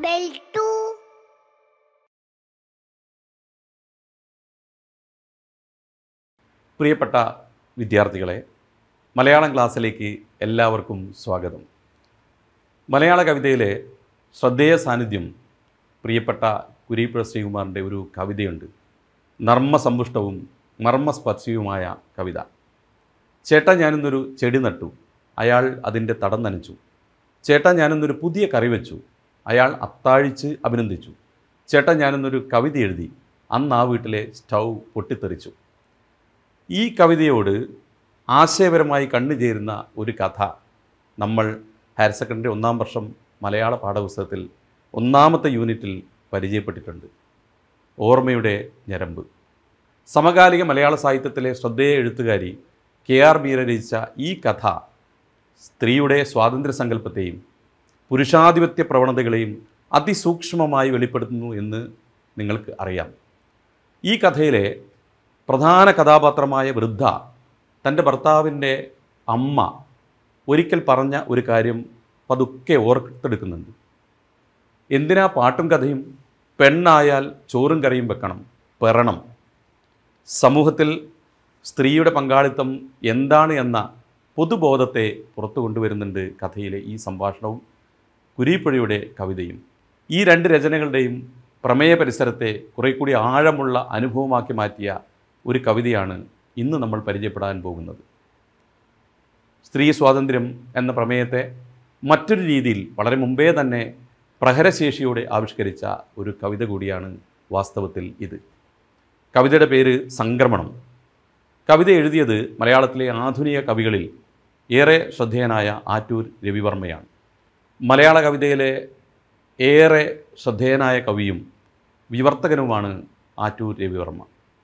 bell too. പ്രിയപ്പെട്ട വിദ്യാർത്ഥികളെ മലയാളം ക്ലാസ്സിലേക്ക് എല്ലാവർക്കും സ്വാഗതം മലയാള കവിതയിലെ ശ്രദ്ധേയ സാന്നിധ്യം പ്രിയപ്പെട്ട കുരീപ്പുഴ ശ്രീകുമാറിൻ്റെ ഒരു കവിതയുണ്ട് നർമ്മസമ്പുഷ്ടവും മർമ്മസ്പർശിയുമായ കവിത ചേട്ടാ ഞാനിന്നൊരു ചെടി നട്ടു അയാൾ അതിൻ്റെ തടം നനച്ചു ചേട്ടാ ഞാനിന്നൊരു പുതിയ കറി വെച്ചു അയാൾ അത്താഴിച്ച് അഭിനന്ദിച്ചു ചേട്ടാ ഞാനിന്നൊരു കവിത എഴുതി അന്ന് ആ വീട്ടിലെ സ്റ്റൗ പൊട്ടിത്തെറിച്ചു ഈ കവിതയോട് ആശയപരമായി കണ്ണുചേരുന്ന ഒരു കഥ നമ്മൾ ഹയർ സെക്കൻഡറി ഒന്നാം വർഷം മലയാള പാഠപുസ്തകത്തിൽ ഒന്നാമത്തെ യൂണിറ്റിൽ പരിചയപ്പെട്ടിട്ടുണ്ട് ഓർമ്മയുടെ ഞരമ്പ് സമകാലിക മലയാള സാഹിത്യത്തിലെ ശ്രദ്ധേയ എഴുത്തുകാരി കെ ആർ മീര രചിച്ച ഈ കഥ സ്ത്രീയുടെ സ്വാതന്ത്ര്യ സങ്കല്പത്തെയും പുരുഷാധിപത്യ പ്രവണതകളെയും അതിസൂക്ഷ്മമായി വെളിപ്പെടുത്തുന്നു എന്ന് നിങ്ങൾക്ക് അറിയാം ഈ കഥയിലെ പ്രധാന കഥാപാത്രമായ വൃദ്ധ തൻ്റെ ഭർത്താവിൻ്റെ അമ്മ ഒരിക്കൽ പറഞ്ഞ ഒരു കാര്യം പതുക്കെ ഓർത്തെടുക്കുന്നുണ്ട് എന്തിനാ പാട്ടും കഥയും പെണ്ണായാൽ ചോറും കറിയും വെക്കണം പെറണം സമൂഹത്തിൽ സ്ത്രീയുടെ പങ്കാളിത്തം എന്താണ് എന്ന പൊതുബോധത്തെ പുറത്തു കൊണ്ടുവരുന്നുണ്ട് കഥയിലെ ഈ സംഭാഷണവും കുരീപ്പുഴയുടെ കവിതയും ഈ രണ്ട് രചനകളുടെയും പ്രമേയ പരിസരത്തെ കുറെ കൂടി ആഴമുള്ള അനുഭവമാക്കി മാറ്റിയ ഒരു കവിതയാണ് ഇന്ന് നമ്മൾ പരിചയപ്പെടാൻ പോകുന്നത് സ്ത്രീ സ്വാതന്ത്ര്യം എന്ന പ്രമേയത്തെ മറ്റൊരു രീതിയിൽ വളരെ മുമ്പേ തന്നെ പ്രഹരശേഷിയോടെ ആവിഷ്കരിച്ച ഒരു കവിത കൂടിയാണ് വാസ്തവത്തിൽ ഇത് കവിതയുടെ പേര് സംക്രമണം കവിത എഴുതിയത് മലയാളത്തിലെ ആധുനിക കവികളിൽ ഏറെ ശ്രദ്ധേയനായ ആറ്റൂർ രവിവർമ്മയാണ് മലയാള കവിതയിലെ ഏറെ ശ്രദ്ധേയനായ കവിയും വിവർത്തകനുമാണ് ആറ്റൂർ രവിവർമ്മ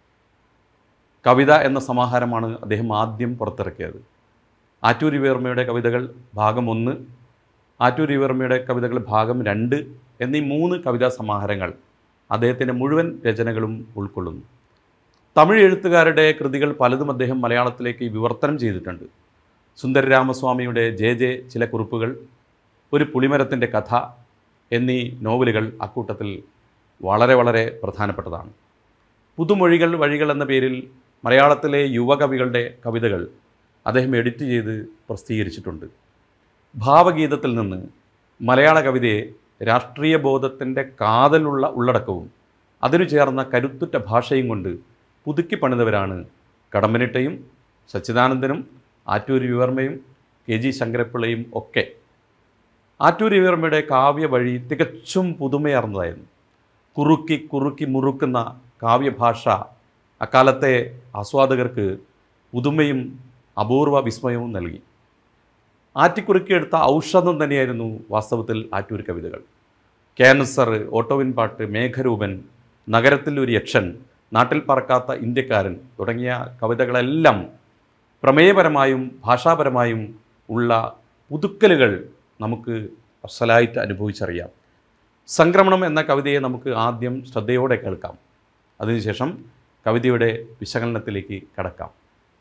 കവിത എന്ന സമാഹാരമാണ് അദ്ദേഹം ആദ്യം പുറത്തിറക്കിയത് ആറ്റൂർ രവിവർമ്മയുടെ കവിതകൾ ഭാഗം ഒന്ന് ആറ്റൂർ രവിവർമ്മയുടെ കവിതകൾ ഭാഗം രണ്ട് എന്നീ മൂന്ന് കവിതാ സമാഹാരങ്ങൾ അദ്ദേഹത്തിൻ്റെ മുഴുവൻ രചനകളും ഉൾക്കൊള്ളുന്നു തമിഴ് എഴുത്തുകാരുടെ കൃതികൾ പലതും അദ്ദേഹം മലയാളത്തിലേക്ക് വിവർത്തനം ചെയ്തിട്ടുണ്ട് സുന്ദരരാമസ്വാമിയുടെ ജെ ജെ ചില കുറിപ്പുകൾ ഒരു പുളിമരത്തിൻ്റെ കഥ എന്നീ നോവലുകൾ അക്കൂട്ടത്തിൽ വളരെ വളരെ പ്രധാനപ്പെട്ടതാണ് പുതുമൊഴികൾ വഴികൾ എന്ന പേരിൽ മലയാളത്തിലെ യുവകവികളുടെ കവിതകൾ അദ്ദേഹം എഡിറ്റ് ചെയ്ത് പ്രസിദ്ധീകരിച്ചിട്ടുണ്ട് ഭാവഗീതത്തിൽ നിന്ന് മലയാള കവിതയെ രാഷ്ട്രീയ ബോധത്തിൻ്റെ കാതലുള്ള ഉള്ളടക്കവും അതിനു ചേർന്ന കരുത്തുറ്റ ഭാഷയും കൊണ്ട് പുതുക്കി പണിതവരാണ് കടമ്പനിട്ടയും സച്ചിദാനന്ദനും ആറ്റൂർ വിവർമ്മയും കെ ജി ശങ്കരപ്പിള്ളയും ഒക്കെ ആറ്റൂർ വിവർമ്മയുടെ കാവ്യ വഴി തികച്ചും പുതുമയാർന്നതായിരുന്നു കുറുക്കി കുറുക്കി മുറുക്കുന്ന കാവ്യഭാഷ അക്കാലത്തെ ആസ്വാദകർക്ക് പുതുമയും അപൂർവ വിസ്മയവും നൽകി ആറ്റിക്കുറുക്കിയെടുത്ത ഔഷധം തന്നെയായിരുന്നു വാസ്തവത്തിൽ ആറ്റൂർ കവിതകൾ ക്യാൻസർ ഓട്ടോവിൻ പാട്ട് മേഘരൂപൻ നഗരത്തിൽ ഒരു യക്ഷൻ നാട്ടിൽ പറക്കാത്ത ഇന്ത്യക്കാരൻ തുടങ്ങിയ കവിതകളെല്ലാം പ്രമേയപരമായും ഭാഷാപരമായും ഉള്ള പുതുക്കലുകൾ നമുക്ക് അസലായിട്ട് അനുഭവിച്ചറിയാം സംക്രമണം എന്ന കവിതയെ നമുക്ക് ആദ്യം ശ്രദ്ധയോടെ കേൾക്കാം അതിനുശേഷം കവിതയുടെ വിശകലനത്തിലേക്ക് കടക്കാം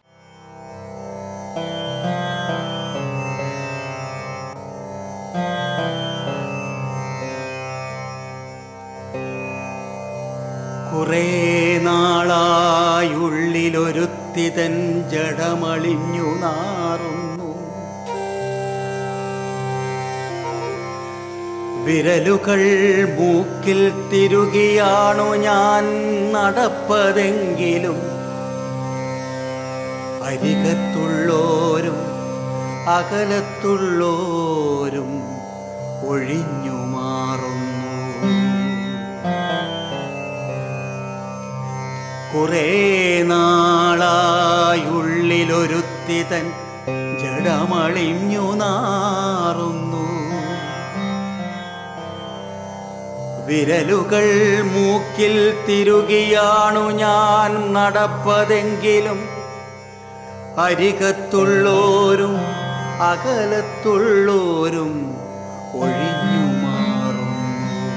കുറേ നാളായുള്ളിലൊരുത്തിതൻ ജഡമളിഞ്ഞു നാറുന്നു വിരലുകൾ മൂക്കിൽ തിരുകിയാണു ഞാൻ നടപ്പതെങ്കിലും അരികത്തുള്ളോരും അകലത്തുള്ളോരും ഒഴിഞ്ഞു മാറുന്നു കുറേ നാളായുള്ളിലൊരുത്തിതൻ ജഡമളിഞ്ഞു നാറുന്നു വിരലുകൾ മൂക്കിൽ തിരുകിയാണു ഞാൻ നടപ്പതെങ്കിലും അരികത്തുള്ളോരും അകലത്തുള്ളോരും ഒഴിഞ്ഞു മാറുന്നു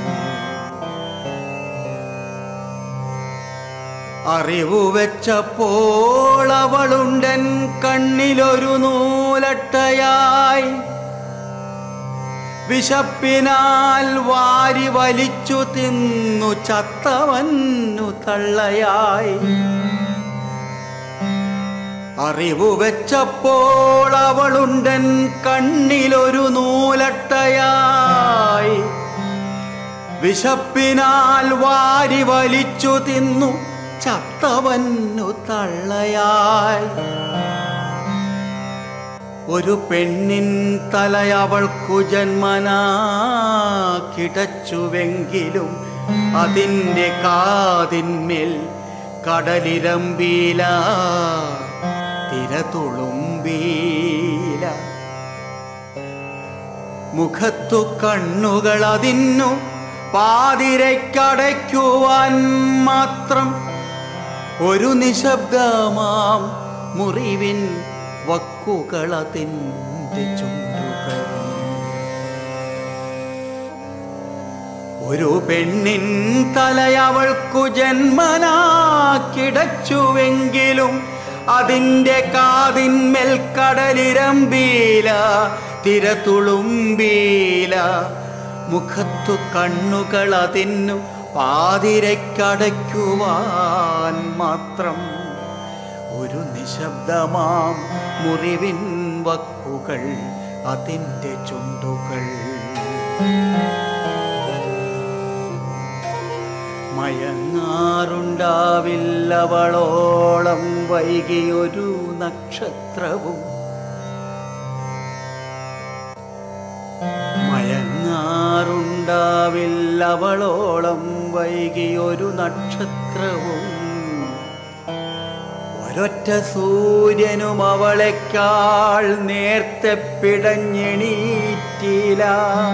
അറിവു വെച്ചപ്പോൾ അവളുണ്ടൻ കണ്ണിലൊരു നൂലട്ടയായി വിശപ്പിനാൽ വാരി വലിച്ചു തിന്നു ചത്തവന്നു തള്ളയായി അറിവു വെച്ചപ്പോൾ അവളുണ്ടൻ കണ്ണിലൊരു നൂലട്ടയായി വിശപ്പിനാൽ വാരി വലിച്ചു തിന്നു ചത്തവന്നു തള്ളയായി ഒരു പെണ്ണിൻ തലയവൾക്കു ജന്മനാ കിടച്ചുവെങ്കിലും അതിൻ്റെ കാതിന്മേൽ കടലിരമ്പീല തിരതുളുമ്പീല മുഖത്തു കണ്ണുകൾ അതിന്നു പാതിരയ്ക്കടയ്ക്കുവാൻ മാത്രം ഒരു നിശബ്ദമാം മുറിവിൻ വക്കുകളതിൻ്റെ ചുണ്ടുകൾ ഒരു പെണ്ണിൻ തലയവൾക്കു ജന്മനാ കിടച്ചുവെങ്കിലും അതിൻ്റെ കാതിന്മേൽ കടലിരമ്പീല തിരതുളുമ്പീല മുഖത്തു കണ്ണുകൾ അതിന്നു പാതിരയ്ക്കടയ്ക്കുവാൻ മാത്രം ഒരു നിശബ്ദമാം മുറിവിൻ വക്കുകൾ അതിൻ്റെ ചുണ്ടുകൾ മയങ്ങാറുണ്ടാവില്ലവളോളം വൈകിയൊരു നക്ഷത്രവും മയങ്ങാറുണ്ടാവില്ലവളോളം വൈകിയൊരു നക്ഷത്രവും ഒരൊറ്റ സൂര്യനും അവളെക്കാൾ നേർത്തെ പിടഞ്ഞെണീറ്റില്ല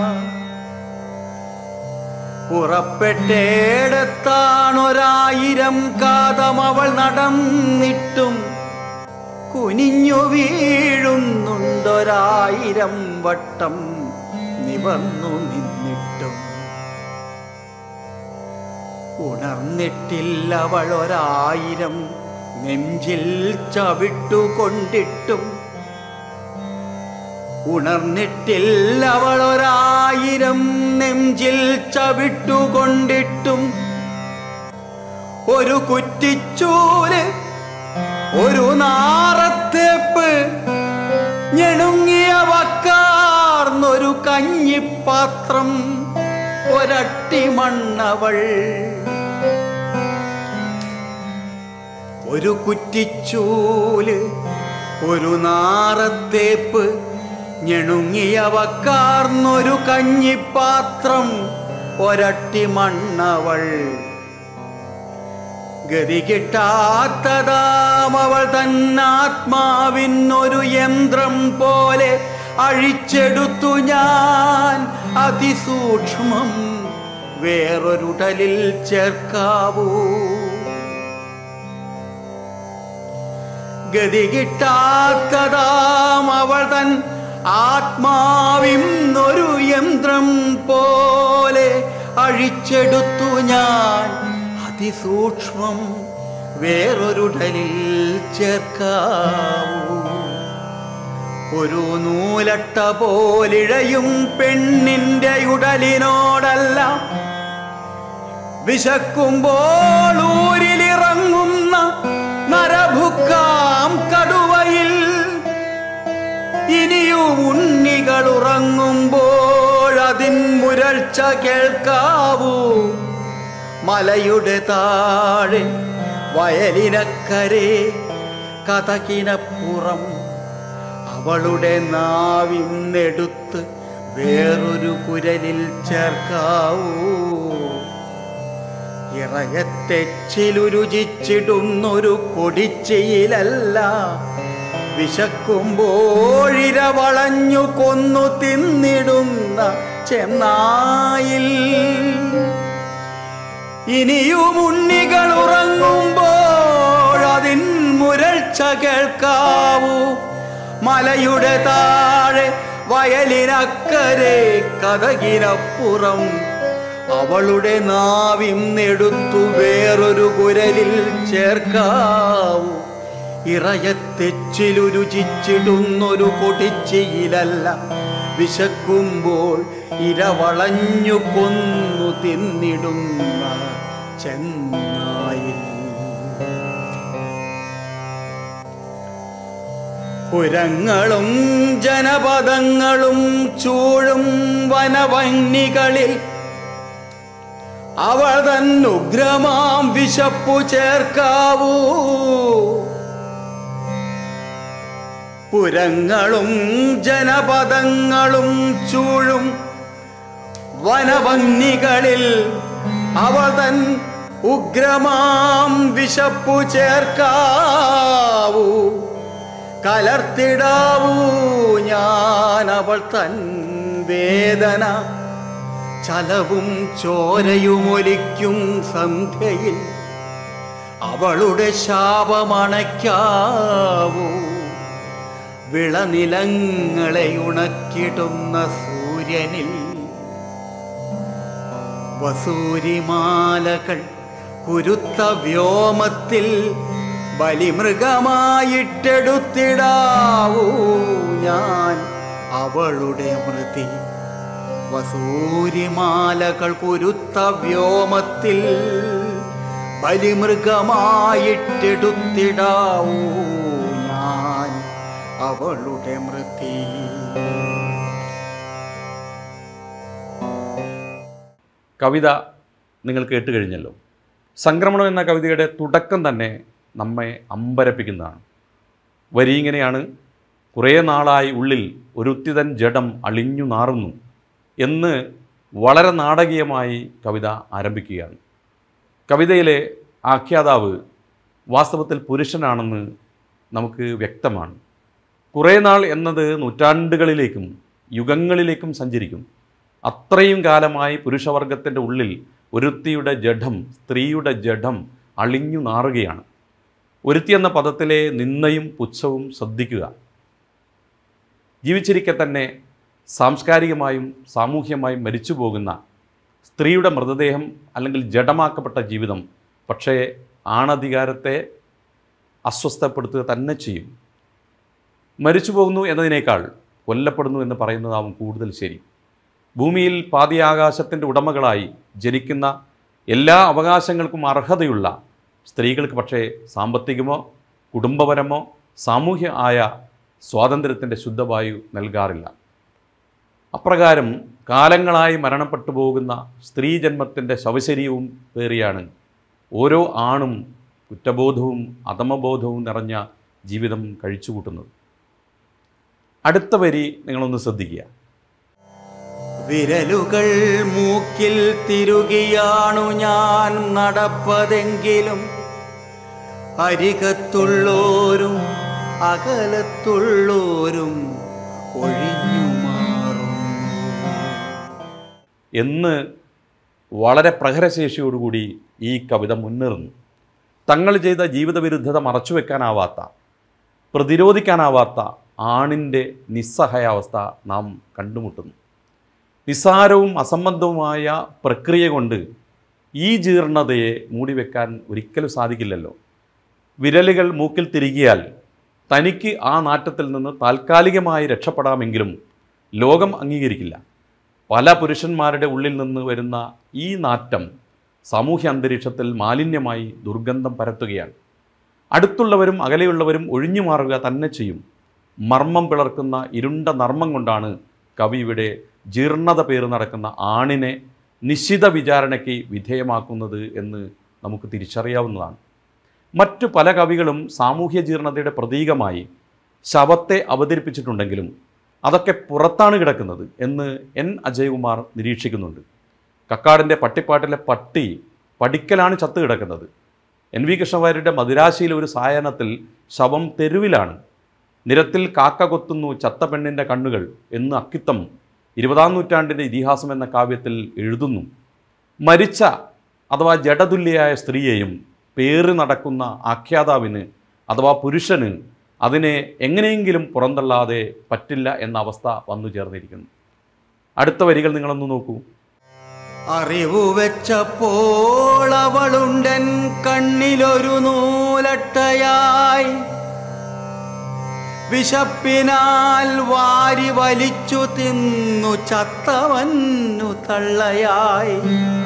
പുറപ്പെട്ടേടത്താണൊരായിരം കാതം അവൾ നടന്നിട്ടും കുനിഞ്ഞു വീഴുന്നുണ്ടൊരായിരം വട്ടം നിവർന്നു നിന്നിട്ടും ഉണർന്നിട്ടില്ല അവൾ ഒരായിരം നെഞ്ചിൽ ചവിട്ടുകൊണ്ടിട്ടും ഉണർന്നിട്ടില്ല അവൾ ഒരായിരം നെഞ്ചിൽ ചവിട്ടുകൊണ്ടിട്ടും ഒരു കുറ്റിച്ചൂല് ഒരു നാറത്തേപ്പ് ഞെണുങ്ങിയ വക്കാർന്നൊരു കഞ്ഞിപ്പാത്രം ഒരട്ടി മണ്ണവൾ ഒരു കുറ്റിച്ചൂല് ഒരു നാറത്തേപ്പ് ഞെണുങ്ങിയ വക്കാർന്നൊരു കഞ്ഞിപ്പാത്രം ഒരട്ടി മണ്ണവൾ ഗതി കിട്ടാത്തതാം അവൾ തന്നാത്മാവിനൊരു യന്ത്രം പോലെ അഴിച്ചെടുത്തു ഞാൻ അതിസൂക്ഷ്മം വേറൊരുടലിൽ ചേർക്കാവൂ ഗതി കിട്ടാത്തതാം അവൾ തൻ ആത്മാവിന്നൊരു യന്ത്രം പോലെ അഴിച്ചെടുത്തു ഞാൻ അതിസൂക്ഷ്മം വേറൊരുടലിൽ ചേർക്കാവൂ ഒരു നൂലട്ട പോലിഴയും പെണ്ണിന്റെ ഉടലിനോടല്ല വിശക്കുമ്പോൾ ഊരിലിറങ്ങുന്ന നരഭുക്കാം കടുവയിൽ ഇനിയും ഉണ്ണികൾ ഉറങ്ങുമ്പോൾ അതിൻ മുരൾച്ച കേൾക്കാവൂ മലയുടെ താഴെ വയലിനക്കരെ കഥകിനപ്പുറം അവളുടെ നാവിന്നെടുത്ത് വേറൊരു കുരലിൽ ചേർക്കാവൂ ഇറയത്തെച്ചിലുരുചിച്ചിടുന്നൊരു കൊടിച്ചയിലല്ല വിശക്കുമ്പോഴിര വളഞ്ഞു കൊന്നു തിന്നിടുന്ന ചെന്നായിൽ ഇനിയും ഉണ്ണികൾ ഉറങ്ങുമ്പോൾ അതിൻ മുരൾച്ച കേൾക്കാവൂ മലയുടെ താഴെ വയലിനക്കരെ കഥകിനപ്പുറം അവളുടെ നാവിന്നെടുത്തു വേറൊരു കുരലിൽ ചേർക്കാവൂ ഇറയത്തെച്ചിലുരുചിച്ചിടുന്നൊരു കൊടിച്ചിയിലല്ല വിശക്കുമ്പോൾ ഇരവളഞ്ഞു കൊന്നു തിന്നിടുന്ന ചെന്നായിൽ പുരങ്ങളും ജനപദങ്ങളും ചൂഴും വനവന്ണികളിൽ അവൾ തന്നുഗ്രമാം വിശപ്പു ചേർക്കാവൂ പുരങ്ങളും ജനപദങ്ങളും ചൂഴും വനഭംഗികളിൽ അവൾ തൻ ഉഗ്രമാം വിശപ്പു ചേർക്കാവൂ കലർത്തിടാവൂ ഞാൻ അവൾ തൻ വേദന ചലവും ചോരയുമൊലിക്കും സന്ധ്യയിൽ അവളുടെ ശാപമണയ്ക്കാവൂ വിളനിലങ്ങളെ ഉണക്കിടുന്ന സൂര്യനിൽ വസൂരിമാലകൾ കുരുത്ത വ്യോമത്തിൽ ബലിമൃഗമായിട്ടെടുത്തിടാവൂ ഞാൻ അവളുടെ മൃതി വസൂരിമാലകൾ കുരുത്ത വ്യോമത്തിൽ ബലിമൃഗമായിട്ടെടുത്തിടാവൂ ഞാൻ അവളുടെ മൃതി കവിത നിങ്ങൾ കേട്ട് കഴിഞ്ഞല്ലോ സംക്രമണം എന്ന കവിതയുടെ തുടക്കം തന്നെ നമ്മെ അമ്പരപ്പിക്കുന്നതാണ് വരി ഇങ്ങനെയാണ് കുറേ നാളായി ഉള്ളിൽ ഒരുത്തിതൻ ജഡം അളിഞ്ഞു നാറുന്നു എന്ന് വളരെ നാടകീയമായി കവിത ആരംഭിക്കുകയാണ് കവിതയിലെ ആഖ്യാതാവ് വാസ്തവത്തിൽ പുരുഷനാണെന്ന് നമുക്ക് വ്യക്തമാണ് കുറേ നാൾ എന്നത് നൂറ്റാണ്ടുകളിലേക്കും യുഗങ്ങളിലേക്കും സഞ്ചരിക്കും അത്രയും കാലമായി പുരുഷവർഗത്തിൻ്റെ ഉള്ളിൽ ഒരുത്തിയുടെ ജഡം സ്ത്രീയുടെ ജഡം അളിഞ്ഞു നാറുകയാണ് ഒരുത്തി എന്ന പദത്തിലെ നിന്ദയും പുച്ഛവും ശ്രദ്ധിക്കുക ജീവിച്ചിരിക്കെ തന്നെ സാംസ്കാരികമായും സാമൂഹ്യമായും മരിച്ചു പോകുന്ന സ്ത്രീയുടെ മൃതദേഹം അല്ലെങ്കിൽ ജഡമാക്കപ്പെട്ട ജീവിതം പക്ഷേ ആണധികാരത്തെ അസ്വസ്ഥപ്പെടുത്തുക തന്നെ ചെയ്യും മരിച്ചു പോകുന്നു എന്നതിനേക്കാൾ കൊല്ലപ്പെടുന്നു എന്ന് പറയുന്നതാവും കൂടുതൽ ശരി ഭൂമിയിൽ പാതി ആകാശത്തിൻ്റെ ഉടമകളായി ജനിക്കുന്ന എല്ലാ അവകാശങ്ങൾക്കും അർഹതയുള്ള സ്ത്രീകൾക്ക് പക്ഷേ സാമ്പത്തികമോ കുടുംബപരമോ സാമൂഹ്യ ആയ സ്വാതന്ത്ര്യത്തിൻ്റെ ശുദ്ധവായു നൽകാറില്ല അപ്രകാരം കാലങ്ങളായി മരണപ്പെട്ടു പോകുന്ന സ്ത്രീജന്മത്തിൻ്റെ ശവശരീരവും പേറിയാണ് ഓരോ ആണും കുറ്റബോധവും അധമബോധവും നിറഞ്ഞ ജീവിതം കഴിച്ചുകൂട്ടുന്നത് അടുത്ത വരി നിങ്ങളൊന്ന് ശ്രദ്ധിക്കുക വിരലുകൾ മൂക്കിൽ തിരുകിയാണു ഞാൻ നടപ്പതെങ്കിലും അരികത്തുള്ളോരും അകലത്തുള്ളോരും ഒഴിഞ്ഞു മാറും എന്ന് വളരെ പ്രഹരശേഷിയോടുകൂടി ഈ കവിത മുന്നേറുന്നു തങ്ങൾ ചെയ്ത ജീവിതവിരുദ്ധത മറച്ചുവെക്കാനാവാത്ത പ്രതിരോധിക്കാനാവാത്ത ആണിൻ്റെ നിസ്സഹായാവസ്ഥ നാം കണ്ടുമുട്ടുന്നു നിസ്സാരവും അസംബന്ധവുമായ പ്രക്രിയ കൊണ്ട് ഈ ജീർണതയെ മൂടിവെക്കാൻ ഒരിക്കലും സാധിക്കില്ലല്ലോ വിരലുകൾ മൂക്കിൽ തിരികിയാൽ തനിക്ക് ആ നാറ്റത്തിൽ നിന്ന് താൽക്കാലികമായി രക്ഷപ്പെടാമെങ്കിലും ലോകം അംഗീകരിക്കില്ല പല പുരുഷന്മാരുടെ ഉള്ളിൽ നിന്ന് വരുന്ന ഈ നാറ്റം സാമൂഹ്യ അന്തരീക്ഷത്തിൽ മാലിന്യമായി ദുർഗന്ധം പരത്തുകയാണ് അടുത്തുള്ളവരും അകലെയുള്ളവരും ഒഴിഞ്ഞു മാറുക തന്നെ ചെയ്യും മർമ്മം പിളർക്കുന്ന ഇരുണ്ട നർമ്മം കൊണ്ടാണ് കവി ഇവിടെ ജീർണത പേര് നടക്കുന്ന ആണിനെ നിശ്ചിത വിചാരണയ്ക്ക് വിധേയമാക്കുന്നത് എന്ന് നമുക്ക് തിരിച്ചറിയാവുന്നതാണ് മറ്റു പല കവികളും സാമൂഹ്യ ജീർണതയുടെ പ്രതീകമായി ശവത്തെ അവതരിപ്പിച്ചിട്ടുണ്ടെങ്കിലും അതൊക്കെ പുറത്താണ് കിടക്കുന്നത് എന്ന് എൻ അജയകുമാർ നിരീക്ഷിക്കുന്നുണ്ട് കക്കാടിൻ്റെ പട്ടിപ്പാട്ടിലെ പട്ടി പഠിക്കലാണ് ചത്തു കിടക്കുന്നത് എൻ വി കൃഷ്ണവാര്യരുടെ മദിരാശിയിലെ ഒരു സായാഹ്നത്തിൽ ശവം തെരുവിലാണ് നിരത്തിൽ കാക്ക കൊത്തുന്നു ചത്ത പെണ്ണിൻ്റെ കണ്ണുകൾ എന്ന് അക്കിത്തം ഇരുപതാം നൂറ്റാണ്ടിൻ്റെ ഇതിഹാസം എന്ന കാവ്യത്തിൽ എഴുതുന്നു മരിച്ച അഥവാ ജഡതുല്യയായ സ്ത്രീയെയും പേറി നടക്കുന്ന ആഖ്യാതാവിന് അഥവാ പുരുഷന് അതിനെ എങ്ങനെയെങ്കിലും പുറന്തള്ളാതെ പറ്റില്ല എന്ന അവസ്ഥ വന്നു ചേർന്നിരിക്കുന്നു അടുത്ത വരികൾ നിങ്ങളൊന്ന് നോക്കൂ അറിവു വെച്ചപ്പോൾ അവളുണ്ടൻ കണ്ണിലൊരു നൂലട്ടയായി വിശപ്പിനാൽ വാരി വലിച്ചു തിന്നു ചത്തവന്നു തള്ളയായി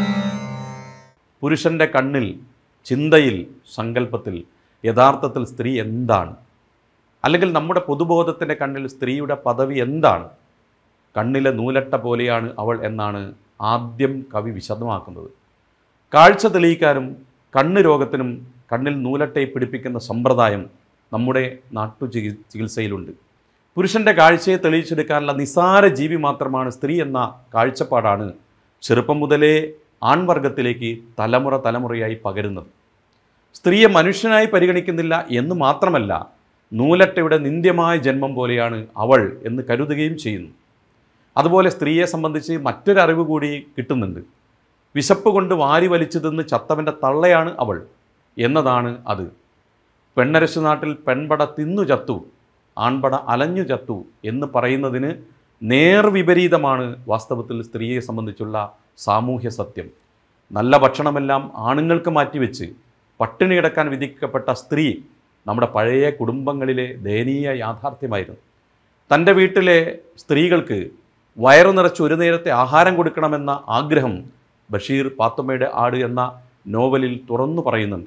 പുരുഷൻ്റെ കണ്ണിൽ ചിന്തയിൽ സങ്കല്പത്തിൽ യഥാർത്ഥത്തിൽ സ്ത്രീ എന്താണ് അല്ലെങ്കിൽ നമ്മുടെ പൊതുബോധത്തിൻ്റെ കണ്ണിൽ സ്ത്രീയുടെ പദവി എന്താണ് കണ്ണിലെ നൂലട്ട പോലെയാണ് അവൾ എന്നാണ് ആദ്യം കവി വിശദമാക്കുന്നത് കാഴ്ച തെളിയിക്കാനും കണ്ണ് രോഗത്തിനും കണ്ണിൽ നൂലട്ടയെ പിടിപ്പിക്കുന്ന സമ്പ്രദായം നമ്മുടെ നാട്ടു ചികി ചികിത്സയിലുണ്ട് പുരുഷൻ്റെ കാഴ്ചയെ തെളിയിച്ചെടുക്കാനുള്ള നിസാര ജീവി മാത്രമാണ് സ്ത്രീ എന്ന കാഴ്ചപ്പാടാണ് ചെറുപ്പം മുതലേ ആൺവർഗത്തിലേക്ക് തലമുറ തലമുറയായി പകരുന്നത് സ്ത്രീയെ മനുഷ്യനായി പരിഗണിക്കുന്നില്ല എന്ന് മാത്രമല്ല നൂലട്ടയുടെ നിന്ദ്യമായ ജന്മം പോലെയാണ് അവൾ എന്ന് കരുതുകയും ചെയ്യുന്നു അതുപോലെ സ്ത്രീയെ സംബന്ധിച്ച് മറ്റൊരറിവ് കൂടി കിട്ടുന്നുണ്ട് വിശപ്പ് കൊണ്ട് വാരി വലിച്ചു തിന്ന് ചത്തവൻ്റെ തള്ളയാണ് അവൾ എന്നതാണ് അത് പെണ്ണരശു നാട്ടിൽ പെൺപട തിന്നു ചത്തു ആൺപട അലഞ്ഞു ചത്തു എന്ന് പറയുന്നതിന് നേർവിപരീതമാണ് വാസ്തവത്തിൽ സ്ത്രീയെ സംബന്ധിച്ചുള്ള സാമൂഹ്യ സത്യം നല്ല ഭക്ഷണമെല്ലാം ആണുങ്ങൾക്ക് മാറ്റിവെച്ച് പട്ടിണി കിടക്കാൻ വിധിക്കപ്പെട്ട സ്ത്രീ നമ്മുടെ പഴയ കുടുംബങ്ങളിലെ ദയനീയ യാഥാർത്ഥ്യമായിരുന്നു തൻ്റെ വീട്ടിലെ സ്ത്രീകൾക്ക് വയറു നിറച്ച് ഒരു നേരത്തെ ആഹാരം കൊടുക്കണമെന്ന ആഗ്രഹം ബഷീർ പാത്തുമ്മയുടെ ആട് എന്ന നോവലിൽ തുറന്നു പറയുന്നുണ്ട്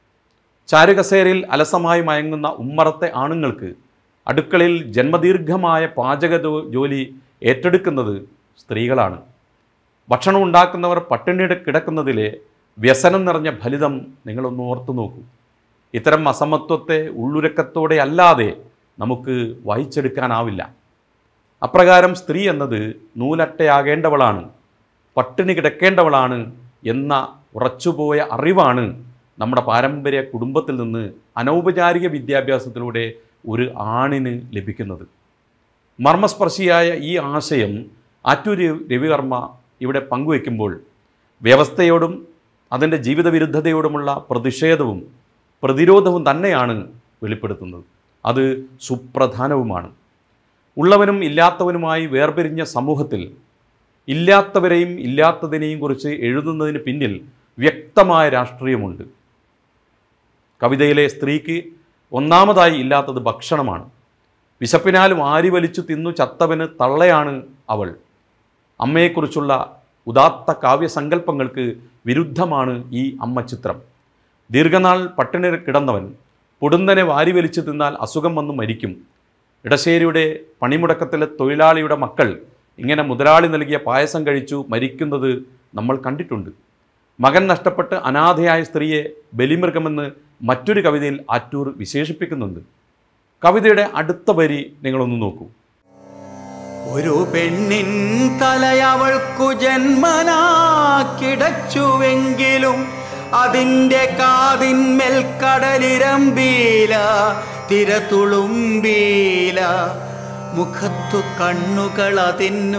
ചാരുകസേരയിൽ അലസമായി മയങ്ങുന്ന ഉമ്മറത്തെ ആണുങ്ങൾക്ക് അടുക്കളയിൽ ജന്മദീർഘമായ പാചക ജോ- ജോലി ഏറ്റെടുക്കുന്നത് സ്ത്രീകളാണ് ഭക്ഷണം ഉണ്ടാക്കുന്നവർ പട്ടിണിയുടെ കിടക്കുന്നതിലെ വ്യസനം നിറഞ്ഞ ഫലിതം നിങ്ങളൊന്ന് ഓർത്തു നോക്കൂ ഇത്തരം അസമത്വത്തെ ഉള്ളുരക്കത്തോടെ അല്ലാതെ നമുക്ക് വായിച്ചെടുക്കാനാവില്ല അപ്രകാരം സ്ത്രീ എന്നത് നൂലട്ടയാകേണ്ടവളാണ് പട്ടിണി കിടക്കേണ്ടവളാണ് എന്ന ഉറച്ചുപോയ അറിവാണ് നമ്മുടെ പാരമ്പര്യ കുടുംബത്തിൽ നിന്ന് അനൗപചാരിക വിദ്യാഭ്യാസത്തിലൂടെ ഒരു ആണിന് ലഭിക്കുന്നത് മർമ്മസ്പർശിയായ ഈ ആശയം ആറ്റൂർ രവിവർമ്മ ഇവിടെ പങ്കുവെക്കുമ്പോൾ വ്യവസ്ഥയോടും അതിൻ്റെ ജീവിത വിരുദ്ധതയോടുമുള്ള പ്രതിഷേധവും പ്രതിരോധവും തന്നെയാണ് വെളിപ്പെടുത്തുന്നത് അത് സുപ്രധാനവുമാണ് ഉള്ളവനും ഇല്ലാത്തവനുമായി വേർപിരിഞ്ഞ സമൂഹത്തിൽ ഇല്ലാത്തവരെയും ഇല്ലാത്തതിനെയും കുറിച്ച് എഴുതുന്നതിന് പിന്നിൽ വ്യക്തമായ രാഷ്ട്രീയമുണ്ട് കവിതയിലെ സ്ത്രീക്ക് ഒന്നാമതായി ഇല്ലാത്തത് ഭക്ഷണമാണ് വിശപ്പിനാൽ വാരി വലിച്ചു തിന്നു ചത്തവന് തള്ളയാണ് അവൾ അമ്മയെക്കുറിച്ചുള്ള ഉദാത്ത കാവ്യസങ്കല്പങ്ങൾക്ക് വിരുദ്ധമാണ് ഈ അമ്മ ചിത്രം ദീർഘനാൾ പട്ടിണി കിടന്നവൻ പൊടുന്നനെ വാരി വലിച്ചു തിന്നാൽ അസുഖം വന്നു മരിക്കും ഇടശ്ശേരിയുടെ പണിമുടക്കത്തിലെ തൊഴിലാളിയുടെ മക്കൾ ഇങ്ങനെ മുതലാളി നൽകിയ പായസം കഴിച്ചു മരിക്കുന്നത് നമ്മൾ കണ്ടിട്ടുണ്ട് മകൻ നഷ്ടപ്പെട്ട് അനാഥയായ സ്ത്രീയെ ബലിമൃഗമെന്ന് മറ്റൊരു കവിതയിൽ ആറ്റൂർ വിശേഷിപ്പിക്കുന്നുണ്ട് കവിതയുടെ അടുത്ത വരി നിങ്ങളൊന്ന് നോക്കൂ ഒരു പെണ്ണിൻ തലയവൾക്കു ജന്മനാ കിടച്ചുവെങ്കിലും അതിൻ്റെ കാതിന്മേൽ കടലിരമ്പീല തിരതുളുമ്പീല മുഖത്തു കണ്ണുകൾ അതിനു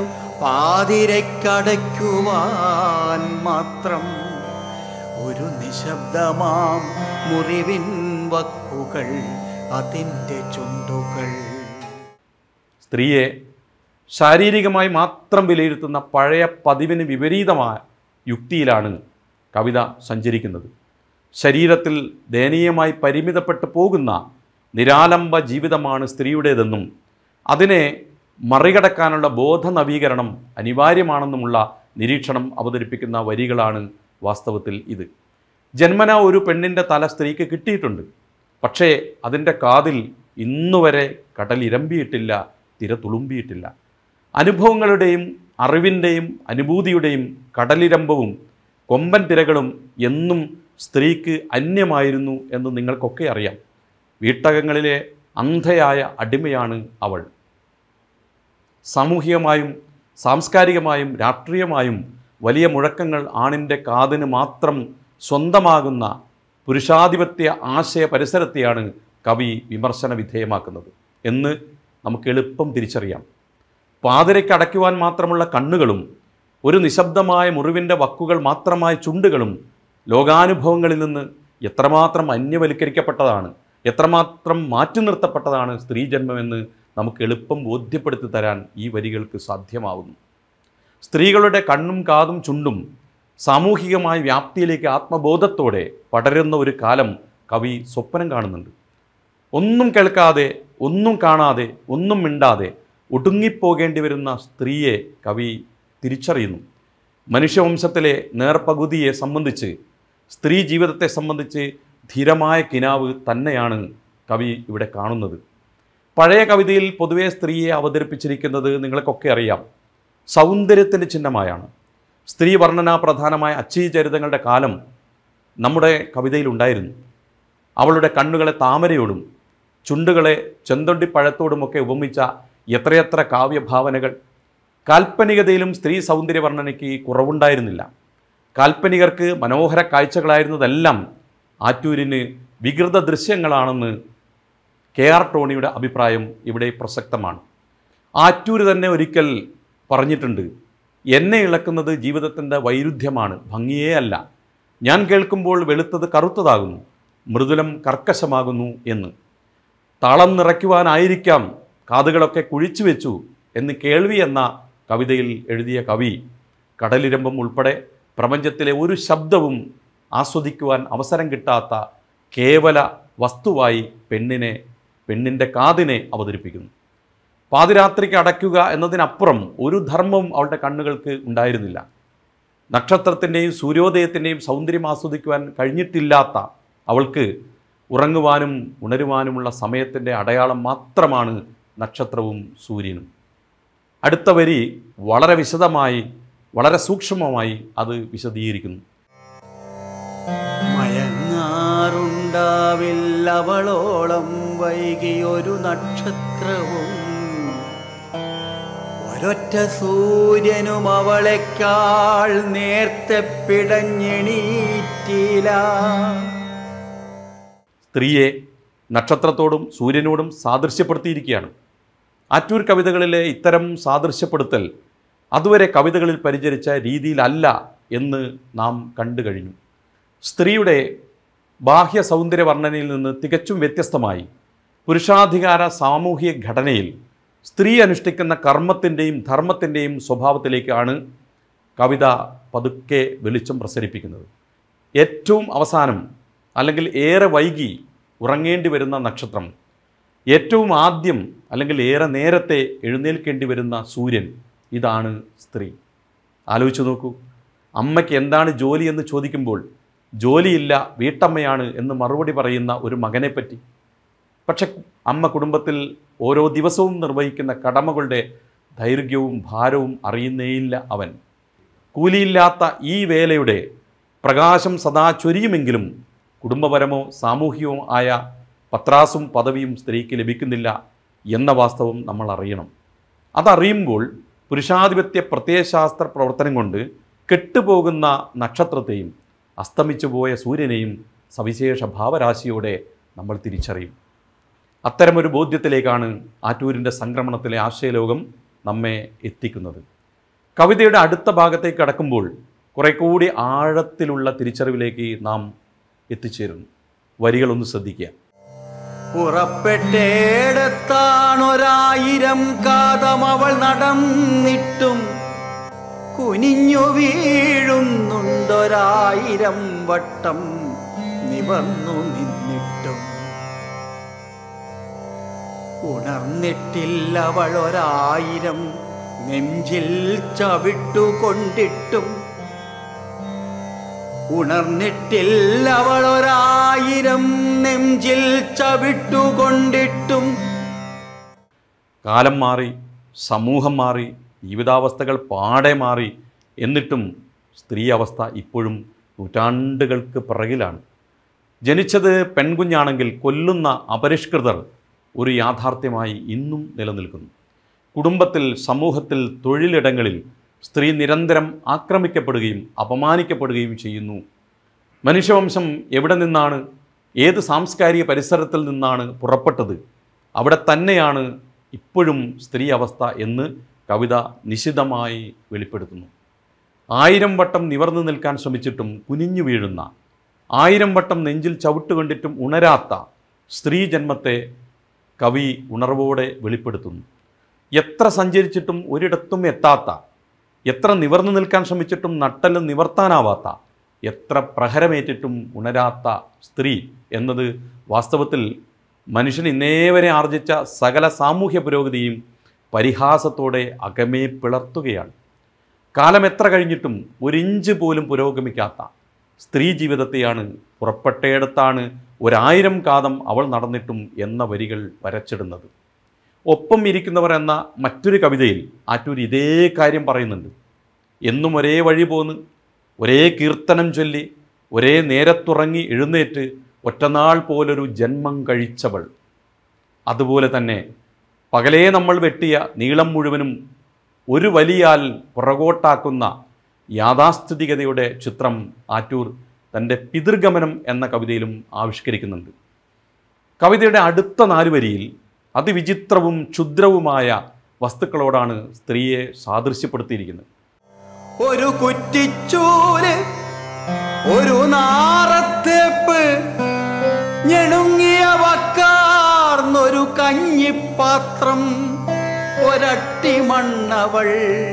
പാതിരക്കടയ്ക്കുവാൻ മാത്രം ഒരു നിശബ്ദമാം മുറിവിൻ വക്കുകൾ അതിൻ്റെ ചുണ്ടുകൾ സ്ത്രീയെ ശാരീരികമായി മാത്രം വിലയിരുത്തുന്ന പഴയ പതിവിന് വിപരീതമായ യുക്തിയിലാണ് കവിത സഞ്ചരിക്കുന്നത് ശരീരത്തിൽ ദയനീയമായി പരിമിതപ്പെട്ടു പോകുന്ന നിരാലംബ ജീവിതമാണ് സ്ത്രീയുടേതെന്നും അതിനെ മറികടക്കാനുള്ള ബോധ നവീകരണം അനിവാര്യമാണെന്നുമുള്ള നിരീക്ഷണം അവതരിപ്പിക്കുന്ന വരികളാണ് വാസ്തവത്തിൽ ഇത് ജന്മന ഒരു പെണ്ണിൻ്റെ തല സ്ത്രീക്ക് കിട്ടിയിട്ടുണ്ട് പക്ഷേ അതിൻ്റെ കാതിൽ ഇന്നുവരെ കടൽ ഇരമ്പിയിട്ടില്ല തിര തുളുമ്പിയിട്ടില്ല അനുഭവങ്ങളുടെയും അറിവിൻ്റെയും അനുഭൂതിയുടെയും കടലിരമ്പവും കൊമ്പൻ തിരകളും എന്നും സ്ത്രീക്ക് അന്യമായിരുന്നു എന്ന് നിങ്ങൾക്കൊക്കെ അറിയാം വീട്ടകങ്ങളിലെ അന്ധയായ അടിമയാണ് അവൾ സാമൂഹികമായും സാംസ്കാരികമായും രാഷ്ട്രീയമായും വലിയ മുഴക്കങ്ങൾ ആണിൻ്റെ കാതിന് മാത്രം സ്വന്തമാകുന്ന പുരുഷാധിപത്യ ആശയ പരിസരത്തെയാണ് കവി വിമർശന വിധേയമാക്കുന്നത് എന്ന് നമുക്ക് എളുപ്പം തിരിച്ചറിയാം പാതിരയ്ക്ക് അടയ്ക്കുവാൻ മാത്രമുള്ള കണ്ണുകളും ഒരു നിശബ്ദമായ മുറിവിൻ്റെ വക്കുകൾ മാത്രമായ ചുണ്ടുകളും ലോകാനുഭവങ്ങളിൽ നിന്ന് എത്രമാത്രം അന്യവൽക്കരിക്കപ്പെട്ടതാണ് എത്രമാത്രം മാറ്റി നിർത്തപ്പെട്ടതാണ് സ്ത്രീജന്മമെന്ന് നമുക്ക് എളുപ്പം ബോധ്യപ്പെടുത്തി തരാൻ ഈ വരികൾക്ക് സാധ്യമാവുന്നു സ്ത്രീകളുടെ കണ്ണും കാതും ചുണ്ടും സാമൂഹികമായ വ്യാപ്തിയിലേക്ക് ആത്മബോധത്തോടെ പടരുന്ന ഒരു കാലം കവി സ്വപ്നം കാണുന്നുണ്ട് ഒന്നും കേൾക്കാതെ ഒന്നും കാണാതെ ഒന്നും മിണ്ടാതെ ഒടുങ്ങിപ്പോകേണ്ടി വരുന്ന സ്ത്രീയെ കവി തിരിച്ചറിയുന്നു മനുഷ്യവംശത്തിലെ നേർപകുതിയെ സംബന്ധിച്ച് സ്ത്രീ ജീവിതത്തെ സംബന്ധിച്ച് ധീരമായ കിനാവ് തന്നെയാണ് കവി ഇവിടെ കാണുന്നത് പഴയ കവിതയിൽ പൊതുവെ സ്ത്രീയെ അവതരിപ്പിച്ചിരിക്കുന്നത് നിങ്ങൾക്കൊക്കെ അറിയാം സൗന്ദര്യത്തിൻ്റെ ചിഹ്നമായാണ് സ്ത്രീ വർണ്ണന പ്രധാനമായ അച്ചീചരിതങ്ങളുടെ കാലം നമ്മുടെ കവിതയിലുണ്ടായിരുന്നു അവളുടെ കണ്ണുകളെ താമരയോടും ചുണ്ടുകളെ ചെന്തൊണ്ടിപ്പഴത്തോടുമൊക്കെ ഉപമിച്ച എത്രയെത്ര കാവ്യഭാവനകൾ കാൽപ്പനികതയിലും സ്ത്രീ സൗന്ദര്യ വർണ്ണനയ്ക്ക് കുറവുണ്ടായിരുന്നില്ല കാൽപ്പനികർക്ക് മനോഹര കാഴ്ചകളായിരുന്നതെല്ലാം ആറ്റൂരിന് വികൃത ദൃശ്യങ്ങളാണെന്ന് കെ ആർ ടോണിയുടെ അഭിപ്രായം ഇവിടെ പ്രസക്തമാണ് ആറ്റൂര് തന്നെ ഒരിക്കൽ പറഞ്ഞിട്ടുണ്ട് എന്നെ ഇളക്കുന്നത് ജീവിതത്തിൻ്റെ വൈരുദ്ധ്യമാണ് ഭംഗിയേ അല്ല ഞാൻ കേൾക്കുമ്പോൾ വെളുത്തത് കറുത്തതാകുന്നു മൃദുലം കർക്കശമാകുന്നു എന്ന് താളം നിറയ്ക്കുവാനായിരിക്കാം കാതുകളൊക്കെ കുഴിച്ചു വെച്ചു എന്ന് കേൾവി എന്ന കവിതയിൽ എഴുതിയ കവി കടലിരമ്പം ഉൾപ്പെടെ പ്രപഞ്ചത്തിലെ ഒരു ശബ്ദവും ആസ്വദിക്കുവാൻ അവസരം കിട്ടാത്ത കേവല വസ്തുവായി പെണ്ണിനെ പെണ്ണിൻ്റെ കാതിനെ അവതരിപ്പിക്കുന്നു പാതിരാത്രിക്ക് അടയ്ക്കുക എന്നതിനപ്പുറം ഒരു ധർമ്മവും അവളുടെ കണ്ണുകൾക്ക് ഉണ്ടായിരുന്നില്ല നക്ഷത്രത്തിൻ്റെയും സൂര്യോദയത്തിൻ്റെയും സൗന്ദര്യം ആസ്വദിക്കുവാൻ കഴിഞ്ഞിട്ടില്ലാത്ത അവൾക്ക് ഉറങ്ങുവാനും ഉണരുവാനുമുള്ള സമയത്തിൻ്റെ അടയാളം മാത്രമാണ് നക്ഷത്രവും സൂര്യനും അടുത്ത വരി വളരെ വിശദമായി വളരെ സൂക്ഷ്മമായി അത് വിശദീകരിക്കുന്നു മയങ്ങാറുണ്ടാവില്ലവളോളം വൈകിയൊരു നക്ഷത്രവും ഒരൊറ്റ സൂര്യനും അവളെക്കാൾ നേർത്തെ പിടഞ്ഞെണീറ്റില്ല സ്ത്രീയെ നക്ഷത്രത്തോടും സൂര്യനോടും സാദൃശ്യപ്പെടുത്തിയിരിക്കുകയാണ് ആറ്റൂർ കവിതകളിലെ ഇത്തരം സാദൃശ്യപ്പെടുത്തൽ അതുവരെ കവിതകളിൽ പരിചരിച്ച രീതിയിലല്ല എന്ന് നാം കണ്ടു കഴിഞ്ഞു സ്ത്രീയുടെ ബാഹ്യ സൗന്ദര്യ വർണ്ണനയിൽ നിന്ന് തികച്ചും വ്യത്യസ്തമായി പുരുഷാധികാര സാമൂഹിക ഘടനയിൽ സ്ത്രീ അനുഷ്ഠിക്കുന്ന കർമ്മത്തിൻ്റെയും ധർമ്മത്തിൻ്റെയും സ്വഭാവത്തിലേക്കാണ് കവിത പതുക്കെ വെളിച്ചം പ്രസരിപ്പിക്കുന്നത് ഏറ്റവും അവസാനം അല്ലെങ്കിൽ ഏറെ വൈകി ഉറങ്ങേണ്ടി വരുന്ന നക്ഷത്രം ഏറ്റവും ആദ്യം അല്ലെങ്കിൽ ഏറെ നേരത്തെ എഴുന്നേൽക്കേണ്ടി വരുന്ന സൂര്യൻ ഇതാണ് സ്ത്രീ ആലോചിച്ച് നോക്കൂ അമ്മയ്ക്ക് എന്താണ് ജോലി എന്ന് ചോദിക്കുമ്പോൾ ജോലിയില്ല വീട്ടമ്മയാണ് എന്ന് മറുപടി പറയുന്ന ഒരു മകനെപ്പറ്റി പക്ഷെ അമ്മ കുടുംബത്തിൽ ഓരോ ദിവസവും നിർവഹിക്കുന്ന കടമകളുടെ ദൈർഘ്യവും ഭാരവും അറിയുന്നേയില്ല അവൻ കൂലിയില്ലാത്ത ഈ വേലയുടെ പ്രകാശം സദാ ചൊരിയുമെങ്കിലും കുടുംബപരമോ സാമൂഹികമോ ആയ പത്രാസും പദവിയും സ്ത്രീക്ക് ലഭിക്കുന്നില്ല എന്ന വാസ്തവം നമ്മൾ അറിയണം അതറിയുമ്പോൾ പുരുഷാധിപത്യ പ്രത്യയശാസ്ത്ര പ്രവർത്തനം കൊണ്ട് കെട്ടുപോകുന്ന നക്ഷത്രത്തെയും അസ്തമിച്ചു പോയ സൂര്യനെയും സവിശേഷ ഭാവരാശിയോടെ നമ്മൾ തിരിച്ചറിയും അത്തരമൊരു ബോധ്യത്തിലേക്കാണ് ആറ്റൂരിൻ്റെ സംക്രമണത്തിലെ ആശയലോകം നമ്മെ എത്തിക്കുന്നത് കവിതയുടെ അടുത്ത ഭാഗത്തേക്ക് കടക്കുമ്പോൾ കുറെ കൂടി ആഴത്തിലുള്ള തിരിച്ചറിവിലേക്ക് നാം എത്തിച്ചേരുന്നു വരികളൊന്ന് ശ്രദ്ധിക്കുക പുറപ്പെട്ടേടത്താണൊരായിരം കാതം അവൾ നടന്നിട്ടും കുനിഞ്ഞു വീഴുന്നുണ്ടൊരായിരം വട്ടം നിവർന്നു നിന്നിട്ടും ഉണർന്നിട്ടില്ലവൾ ഒരായിരം നെഞ്ചിൽ ചവിട്ടുകൊണ്ടിട്ടും ഉണർന്നിട്ടില്ലവൾ ഒരായിരം നെഞ്ചിൽ ചവിട്ടുകൊണ്ടിട്ടും കാലം മാറി സമൂഹം മാറി ജീവിതാവസ്ഥകൾ പാടെ മാറി എന്നിട്ടും സ്ത്രീ അവസ്ഥ ഇപ്പോഴും നൂറ്റാണ്ടുകൾക്ക് പിറകിലാണ് ജനിച്ചത് പെൺകുഞ്ഞാണെങ്കിൽ കൊല്ലുന്ന അപരിഷ്കൃതർ ഒരു യാഥാർത്ഥ്യമായി ഇന്നും നിലനിൽക്കുന്നു കുടുംബത്തിൽ സമൂഹത്തിൽ തൊഴിലിടങ്ങളിൽ സ്ത്രീ നിരന്തരം ആക്രമിക്കപ്പെടുകയും അപമാനിക്കപ്പെടുകയും ചെയ്യുന്നു മനുഷ്യവംശം എവിടെ നിന്നാണ് ഏത് സാംസ്കാരിക പരിസരത്തിൽ നിന്നാണ് പുറപ്പെട്ടത് അവിടെ തന്നെയാണ് ഇപ്പോഴും സ്ത്രീ അവസ്ഥ എന്ന് കവിത നിശിതമായി വെളിപ്പെടുത്തുന്നു ആയിരം വട്ടം നിവർന്നു നിൽക്കാൻ ശ്രമിച്ചിട്ടും കുനിഞ്ഞു വീഴുന്ന ആയിരം വട്ടം നെഞ്ചിൽ ചവിട്ടുകൊണ്ടിട്ടും ഉണരാത്ത സ്ത്രീ ജന്മത്തെ കവി ഉണർവോടെ വെളിപ്പെടുത്തുന്നു എത്ര സഞ്ചരിച്ചിട്ടും ഒരിടത്തും എത്താത്ത എത്ര നിവർന്നു നിൽക്കാൻ ശ്രമിച്ചിട്ടും നട്ടല് നിവർത്താനാവാത്ത എത്ര പ്രഹരമേറ്റിട്ടും ഉണരാത്ത സ്ത്രീ എന്നത് വാസ്തവത്തിൽ മനുഷ്യൻ ഇന്നേ വരെ ആർജിച്ച സകല സാമൂഹ്യ പുരോഗതിയും പരിഹാസത്തോടെ അകമേ പിളർത്തുകയാണ് കാലം എത്ര കഴിഞ്ഞിട്ടും ഒരിഞ്ച് പോലും പുരോഗമിക്കാത്ത സ്ത്രീ ജീവിതത്തെയാണ് പുറപ്പെട്ടയിടത്താണ് ഒരായിരം കാതം അവൾ നടന്നിട്ടും എന്ന വരികൾ വരച്ചിടുന്നത് ഒപ്പം ഇരിക്കുന്നവർ എന്ന മറ്റൊരു കവിതയിൽ ആറ്റൂർ ഇതേ കാര്യം പറയുന്നുണ്ട് എന്നും ഒരേ വഴി പോന്ന് ഒരേ കീർത്തനം ചൊല്ലി ഒരേ നേരത്തുറങ്ങി എഴുന്നേറ്റ് ഒറ്റനാൾ പോലൊരു ജന്മം കഴിച്ചവൾ അതുപോലെ തന്നെ പകലേ നമ്മൾ വെട്ടിയ നീളം മുഴുവനും ഒരു വലിയാൽ പുറകോട്ടാക്കുന്ന യാഥാസ്ഥിതികതയുടെ ചിത്രം ആറ്റൂർ തൻ്റെ പിതൃഗമനം എന്ന കവിതയിലും ആവിഷ്കരിക്കുന്നുണ്ട് കവിതയുടെ അടുത്ത നാല് വരിയിൽ അതിവിചിത്രവും ക്ഷുദ്രവുമായ വസ്തുക്കളോടാണ് സ്ത്രീയെ സാദൃശ്യപ്പെടുത്തിയിരിക്കുന്നത് ഒരു കുറ്റിച്ചൂല് ഒരു നാറത്തേപ്പ് ഞെണുങ്ങിയ വക്കാർന്നൊരു കഞ്ഞിപ്പാത്രം ഒരട്ടി മണ്ണവൾ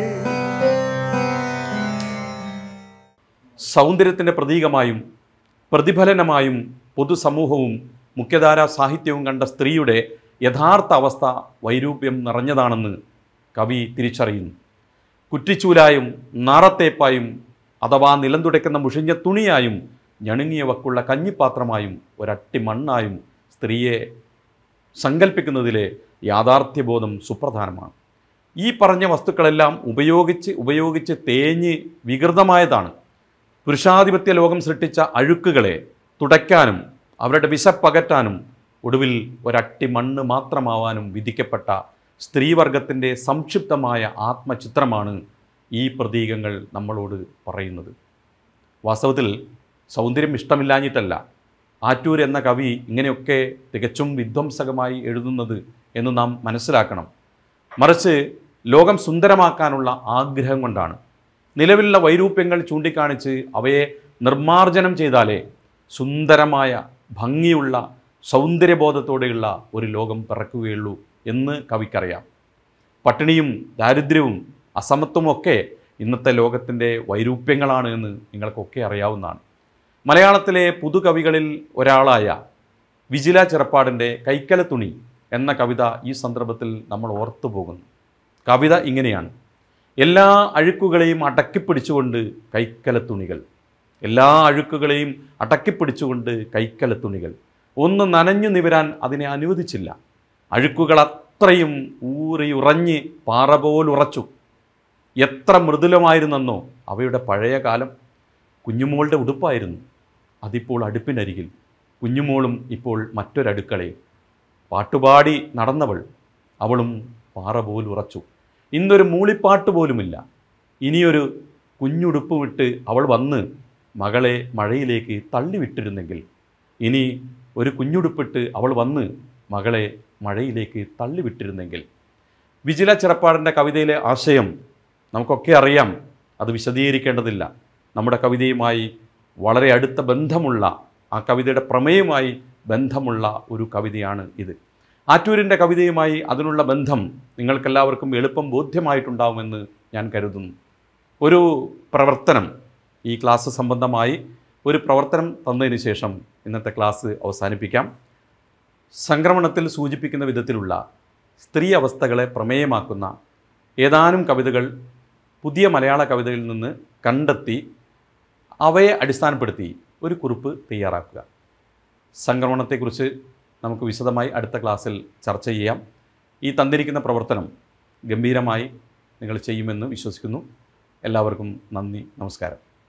സൗന്ദര്യത്തിൻ്റെ പ്രതീകമായും പ്രതിഫലനമായും പൊതുസമൂഹവും മുഖ്യധാരാ സാഹിത്യവും കണ്ട സ്ത്രീയുടെ യഥാർത്ഥ അവസ്ഥ വൈരൂപ്യം നിറഞ്ഞതാണെന്ന് കവി തിരിച്ചറിയുന്നു കുറ്റിച്ചൂലായും നാറത്തേപ്പായും അഥവാ നിലം തുടയ്ക്കുന്ന മുഷിഞ്ഞ തുണിയായും ഞണുങ്ങിയ വക്കുള്ള കഞ്ഞിപ്പാത്രമായും ഒരട്ടി മണ്ണായും സ്ത്രീയെ സങ്കല്പിക്കുന്നതിലെ യാഥാർത്ഥ്യബോധം സുപ്രധാനമാണ് ഈ പറഞ്ഞ വസ്തുക്കളെല്ലാം ഉപയോഗിച്ച് ഉപയോഗിച്ച് തേഞ്ഞ് വികൃതമായതാണ് പുരുഷാധിപത്യ ലോകം സൃഷ്ടിച്ച അഴുക്കുകളെ തുടയ്ക്കാനും അവരുടെ വിശപ്പകറ്റാനും ഒടുവിൽ ഒരട്ടി മണ്ണ് മാത്രമാവാനും വിധിക്കപ്പെട്ട സ്ത്രീവർഗത്തിൻ്റെ സംക്ഷിപ്തമായ ആത്മചിത്രമാണ് ഈ പ്രതീകങ്ങൾ നമ്മളോട് പറയുന്നത് വാസ്തവത്തിൽ സൗന്ദര്യം ഇഷ്ടമില്ലാഞ്ഞിട്ടല്ല ആറ്റൂർ എന്ന കവി ഇങ്ങനെയൊക്കെ തികച്ചും വിധ്വംസകമായി എഴുതുന്നത് എന്ന് നാം മനസ്സിലാക്കണം മറിച്ച് ലോകം സുന്ദരമാക്കാനുള്ള ആഗ്രഹം കൊണ്ടാണ് നിലവിലുള്ള വൈരൂപ്യങ്ങൾ ചൂണ്ടിക്കാണിച്ച് അവയെ നിർമ്മാർജ്ജനം ചെയ്താലേ സുന്ദരമായ ഭംഗിയുള്ള സൗന്ദര്യബോധത്തോടെയുള്ള ഒരു ലോകം പിറക്കുകയുള്ളൂ എന്ന് കവിക്കറിയാം പട്ടിണിയും ദാരിദ്ര്യവും അസമത്വമൊക്കെ ഇന്നത്തെ ലോകത്തിൻ്റെ വൈരൂപ്യങ്ങളാണ് എന്ന് നിങ്ങൾക്കൊക്കെ അറിയാവുന്നതാണ് മലയാളത്തിലെ പുതുകവികളിൽ ഒരാളായ വിജില ചെറപ്പാടിൻ്റെ കൈക്കല തുണി എന്ന കവിത ഈ സന്ദർഭത്തിൽ നമ്മൾ ഓർത്തു പോകുന്നു കവിത ഇങ്ങനെയാണ് എല്ലാ അഴുക്കുകളെയും അടക്കിപ്പിടിച്ചുകൊണ്ട് കൈക്കല തുണികൾ എല്ലാ അഴുക്കുകളെയും അടക്കിപ്പിടിച്ചുകൊണ്ട് കൈക്കല തുണികൾ ഒന്ന് നനഞ്ഞു നിവരാൻ അതിനെ അനുവദിച്ചില്ല അഴുക്കുകൾ അത്രയും ഊറിയുറഞ്ഞ് പാറ പോലുറച്ചു എത്ര മൃദുലമായിരുന്നെന്നോ അവയുടെ പഴയ കാലം കുഞ്ഞുമോളുടെ ഉടുപ്പായിരുന്നു അതിപ്പോൾ അടുപ്പിനരികിൽ കുഞ്ഞുമോളും ഇപ്പോൾ മറ്റൊരടുക്കളയിൽ പാട്ടുപാടി നടന്നവൾ അവളും പാറ പോലുറച്ചു ഇന്നൊരു മൂളിപ്പാട്ട് പോലുമില്ല ഇനിയൊരു കുഞ്ഞുടുപ്പ് വിട്ട് അവൾ വന്ന് മകളെ മഴയിലേക്ക് തള്ളിവിട്ടിരുന്നെങ്കിൽ ഇനി ഒരു കുഞ്ഞുടുപ്പിട്ട് അവൾ വന്ന് മകളെ മഴയിലേക്ക് തള്ളിവിട്ടിരുന്നെങ്കിൽ വിജില ചെറപ്പാടിൻ്റെ കവിതയിലെ ആശയം നമുക്കൊക്കെ അറിയാം അത് വിശദീകരിക്കേണ്ടതില്ല നമ്മുടെ കവിതയുമായി വളരെ അടുത്ത ബന്ധമുള്ള ആ കവിതയുടെ പ്രമേയമായി ബന്ധമുള്ള ഒരു കവിതയാണ് ഇത് ആറ്റൂരിൻ്റെ കവിതയുമായി അതിനുള്ള ബന്ധം നിങ്ങൾക്കെല്ലാവർക്കും എളുപ്പം ബോധ്യമായിട്ടുണ്ടാവുമെന്ന് ഞാൻ കരുതുന്നു ഒരു പ്രവർത്തനം ഈ ക്ലാസ് സംബന്ധമായി ഒരു പ്രവർത്തനം തന്നതിന് ശേഷം ഇന്നത്തെ ക്ലാസ് അവസാനിപ്പിക്കാം സംക്രമണത്തിൽ സൂചിപ്പിക്കുന്ന വിധത്തിലുള്ള സ്ത്രീ അവസ്ഥകളെ പ്രമേയമാക്കുന്ന ഏതാനും കവിതകൾ പുതിയ മലയാള കവിതയിൽ നിന്ന് കണ്ടെത്തി അവയെ അടിസ്ഥാനപ്പെടുത്തി ഒരു കുറിപ്പ് തയ്യാറാക്കുക സംക്രമണത്തെക്കുറിച്ച് നമുക്ക് വിശദമായി അടുത്ത ക്ലാസ്സിൽ ചർച്ച ചെയ്യാം ഈ തന്നിരിക്കുന്ന പ്രവർത്തനം ഗംഭീരമായി നിങ്ങൾ ചെയ്യുമെന്ന് വിശ്വസിക്കുന്നു എല്ലാവർക്കും നന്ദി നമസ്കാരം